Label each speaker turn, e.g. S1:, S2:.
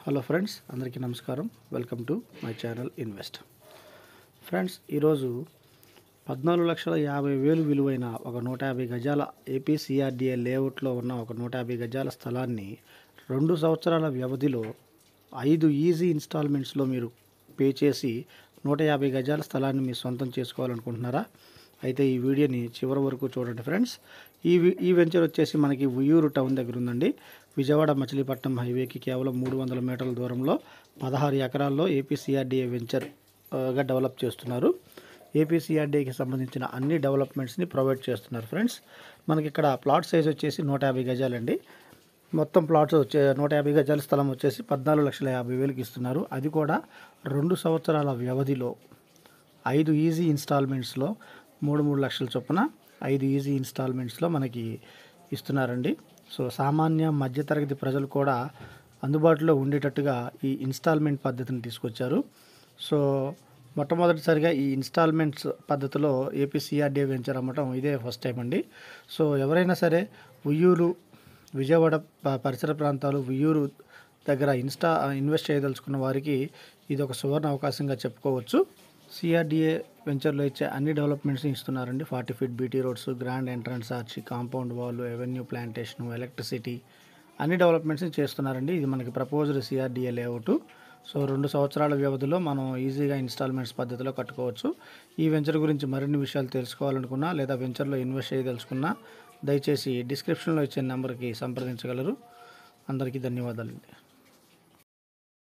S1: hello friends అందరికీ నమస్కారం welcome to my channel invest friends ఈరోజు పద్నాలుగు లక్షల యాభై వేలు విలువైన ఒక నూట యాభై గజాల ఏపీ సిఆర్డిఏ లేఅవుట్లో ఉన్న ఒక నూట యాభై గజాల స్థలాన్ని రెండు సంవత్సరాల వ్యవధిలో ఐదు ఈజీ ఇన్స్టాల్మెంట్స్లో మీరు పే చేసి నూట యాభై గజాల స్థలాన్ని మీ సొంతం చేసుకోవాలనుకుంటున్నారా అయితే ఈ వీడియోని చివరి వరకు చూడండి ఫ్రెండ్స్ ఈ వి- ఈ వెంచర్ వచ్చేసి మనకి ఉయ్యూరు టౌన్ దగ్గర ఉందండి విజయవాడ మచిలీపట్నం హైవేకి కేవలం మూడు వందల మీటర్ల దూరంలో పదహారు ఎకరాల్లో ఏపీసీఆర్డీఏ వెంచర్ ఆ, గా డెవలప్ చేస్తున్నారు ఏపీసీఆర్డీఏకి సంబంధించిన అన్ని డెవలప్మెంట్స్ని ప్రొవైడ్ చేస్తున్నారు ఫ్రెండ్స్ మనకి ఇక్కడ ప్లాట్ సైజ్ వచ్చేసి నూట యాభై గజాలండి మొత్తం ప్లాట్స్ వచ్చే నూట యాభై గజాల స్థలం వచ్చేసి పద్నాలుగు లక్షల యాభై వేలకి ఇస్తున్నారు అది కూడా రెండు సంవత్సరాల వ్యవధిలో ఐదు ఈజీ ఇన్స్టాల్మెంట్స్లో మూడు మూడు లక్షల చొప్పున ఐదు ఈజీ ఇన్స్టాల్మెంట్స్లో మనకి ఇస్తున్నారండి సో సామాన్య మధ్యతరగతి ప్రజలు కూడా అందుబాటులో ఉండేటట్టుగా ఈ ఇన్స్టాల్మెంట్ పద్ధతిని తీసుకొచ్చారు సో మొట్టమొదటిసారిగా ఈ ఇన్స్టాల్మెంట్స్ పద్ధతిలో ఏపీ సిఆర్డీఏ వెంచర్ అమ్మటం ఇదే ఫస్ట్ టైం అండి సో ఎవరైనా సరే ఉయ్యూరు విజయవాడ ప- పరిసర ప్రాంతాలు ఉయ్యూరు దగ్గర ఇన్స్టా ఇన్వెస్ట్ చేయదలుచుకున్న వారికి ఇది ఒక సువర్ణ అవకాశంగా చెప్పుకోవచ్చు సిఆర్డిఏ వెంచర్లో ఇచ్చే అన్ని డెవలప్మెంట్స్ని ఇస్తున్నారండి forty feet BT roads grand entrance arch compound wall avenue plantation electricity అన్ని డెవలప్మెంట్స్ని చేస్తున్నారండి ఇది మనకి ప్రపోజ్డ్ సిఆర్డిఏ లేఅవుట్ సో రెండు సంవత్సరాల వ్యవధిలో మనం ఈజీగా ఇన్స్టాల్మెంట్స్ పద్ధతిలో కట్టుకోవచ్చు ఈ వెంచర్ గురించి మరిన్ని విషయాలు తెలుసుకోవాలనుకున్నా లేదా వెంచర్లో ఇన్వెస్ట్ చేయదలుచుకున్నా దయచేసి డిస్క్రిప్షన్లో ఇచ్చే నెంబర్కి సంప్రదించగలరు అందరికీ ధన్యవాదాలండి